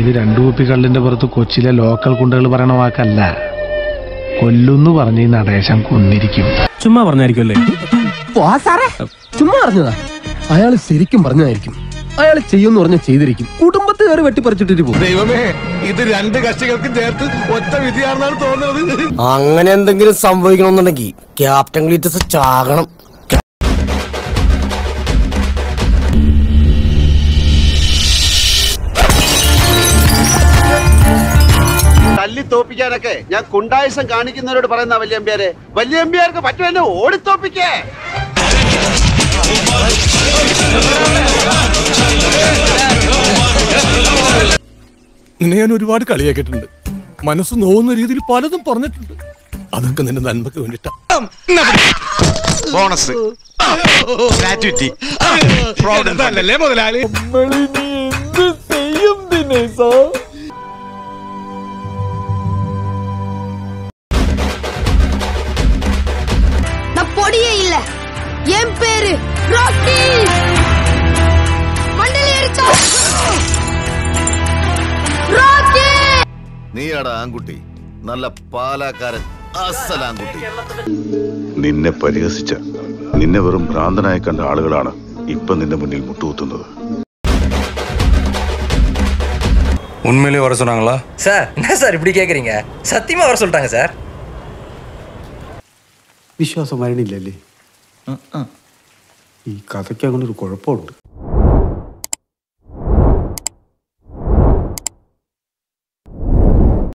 ഇത് രണ്ടു കുപ്പി കള്ളിന്റെ പുറത്ത് കൊച്ചിയിലെ ലോക്കൽ കുണ്ടകൾ പറയണ വാക്കല്ല കൊല്ലുന്നു പറഞ്ഞ് ഈ നടേശം കൊന്നിരിക്കും ചുമ്മാ പറഞ്ഞായിരിക്കുമല്ലേ ചുമ്മാ പറഞ്ഞതാ അയാൾ ശരിക്കും പറഞ്ഞതായിരിക്കും അയാൾ ചെയ്യുമെന്ന് പറഞ്ഞ ചെയ്തിരിക്കും കുടുംബത്തെ കയറി വെട്ടിപ്പറിച്ചിട്ടിട്ട് പോകും ദൈവമേ ഇത് രണ്ട് കക്ഷികൾക്കും ചേർത്ത് ഒറ്റ വിധിയാണെന്നാണ് തോന്നുന്നത് അങ്ങനെ എന്തെങ്കിലും സംഭവിക്കണമെന്നുണ്ടെങ്കിൽ ക്യാപ്റ്റൻ ക്ലീറ്റസ് ചാകണം തല്ലി തോപ്പിക്കാനൊക്കെ ഞാൻ കുണ്ടായുസം കാണിക്കുന്നവരോട് പറയുന്ന വല്യമ്പ്യാരെ വല്യമ്പ്യാർക്ക് പറ്റുമെന്നെ ഓടിത്തോപ്പിക്കേ നിന്നെ ഞാൻ ഒരുപാട് കളിയാക്കിയിട്ടുണ്ട് മനസ്സ് നോവുന്ന രീതിയിൽ പലതും പറഞ്ഞിട്ടുണ്ട് അതൊക്കെ നിന്റെ നന്മക്ക് വേണ്ടിട്ടാ ബോണസ് ഗ്രാറ്റുവിറ്റി മുതലാളി நான் பொடியே இல்ல என் பேரு ராக்கி மண்டல ஏறிச்சா ராக்கி നീയാടാ ആൺകുട്ടി നല്ല പാലാക്കാരൻ അസലാൺകുട്ടി നിന്നെ പരിഹസിച്ച നിന്നെ വെറും ഭ്രാന്തനായി കണ്ട ആളുകളാണ് ഇപ്പൊ നിന്റെ മുന്നിൽ മുട്ടുകുത്തുന്നത് உண்மையிலேயே வர சொன்னாங்களா സാർ എന്നാ സാർ இப்படி கேக்குறீங்க சத்தியமா வர சொல்லிட்டாங்க சார் വിശ്വാസം വരണില്ലല്ലേ ഈ കഥയ്ക്ക് അങ്ങനെ ഒരു കുഴപ്പമുണ്ട്